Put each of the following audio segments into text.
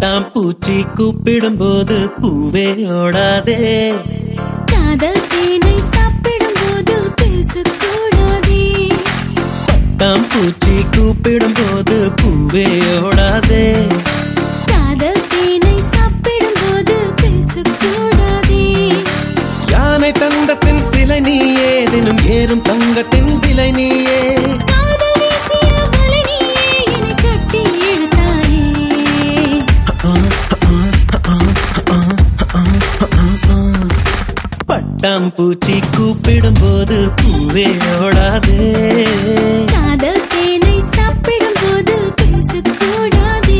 பட்டாம் பூச்சி கூப்பிடும்போது பூவே ஓடாதே காதல் தேனை சாப்பிடும்போது பேசக்கூடாதே பட்டாம் பூச்சி கூப்பிடும்போது பூவே ஓடாதே காதல் தேனை சாப்பிடும்போது பேசக்கூடாதே யானை தங்கத்தின் சிலை நீயே தினம் ஏறும் தங்கத்தின் விலை நீயே காதல் வீசிய வலை நீயே என்னை கட்டி இழுத்தாயே பட்டாம் பூச்சி கூப்பிடும்போது பூவே ஓடாதே காதல் தேனை சாப்பிடும்போது பேசக்கூடாதே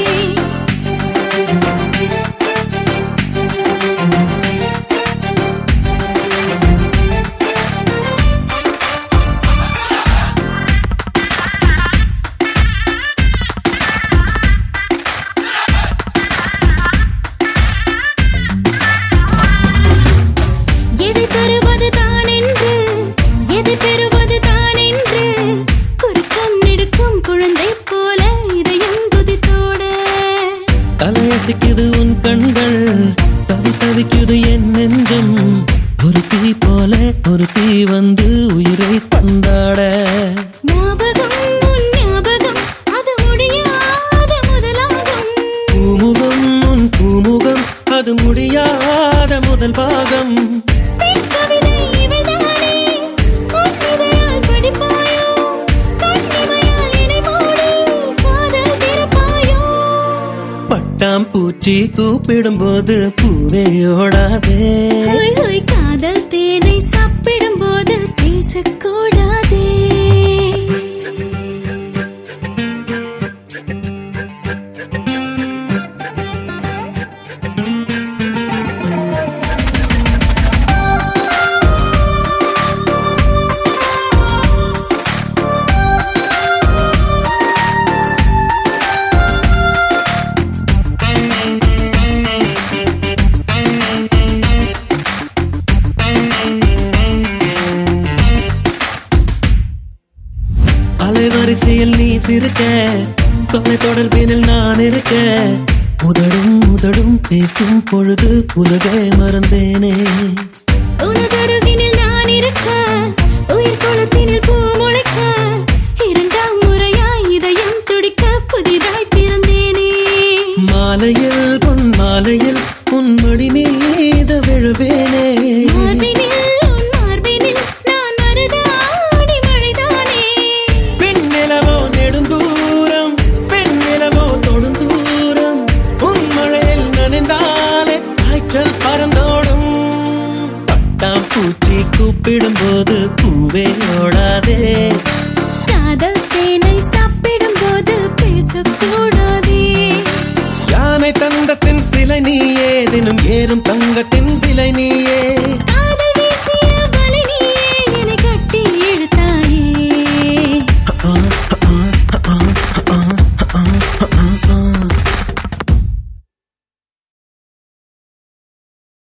எதை தருவது தான் என்று எதை பெறுவது தான் என்று குறுக்கும் நெடுக்கும் குழந்தை போல இதயம் குதித்தோட தலையசைக்குது உன் கண்கள் தவி தவிக்குது என் நெஞ்சம் ஒரு தீ போல ஒரு தீ வந்து உயிரை தந்தாட ஞாபகம் உன் ஞாபகம் அது முடியாத முதலாகும் பூமுகம் உன் பூமுகம் அது முடியாத முதல் பாகம் பெண் கவிதை இவைதானே உன் இதழால் படிப்பாயோ கண்ணிமையால் இணை மூடி காதல் திறப்பாயோ பட்டாம் பூச்சி கூப்பிடும்போது பூவே ஓடாதே ஹோய் ஹோய் காதல் தேனை சாப்பிடும்போது பேசக்கூடாதே அலைவரிசையில் நீ சிரிக்க தொலை தொடர்பினில் நான் இருக்க உதடும் உதடும் பேசும் பொழுது உலகை மறந்தேனே உனதருவினில் நான் இருக்க உயிர் குளத்தினில் பூ முளைக்க இரண்டாம் முறையாய் இதயம் துடிக்க புதிதாய் பிறந்தேனே மாலையில் பொன் மாலையில் உன் மடி மீத விழுவே